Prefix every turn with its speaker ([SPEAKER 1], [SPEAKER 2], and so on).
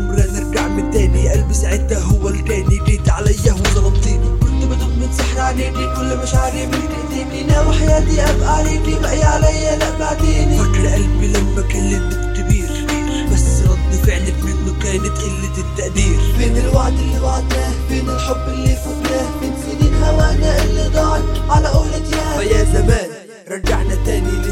[SPEAKER 1] عمري نرجع من تاني قلبي ساعتها هو التاني جيت عليا وظلمتيني كنت بدوب من سحر عليكي كل مشاعري ملك ايديكي ناوي حياتي ابقى عليكي باقي عليا لا بعديني فاكر قلبي لما كلمت كبير بس رد فعلك منه كانت قلة التقدير
[SPEAKER 2] فين الوعد اللي وعدناه فين الحب اللي فوتناه فين سنين هوانا اللي ضاعت على قولة يا
[SPEAKER 1] فيا زمان رجعنا تاني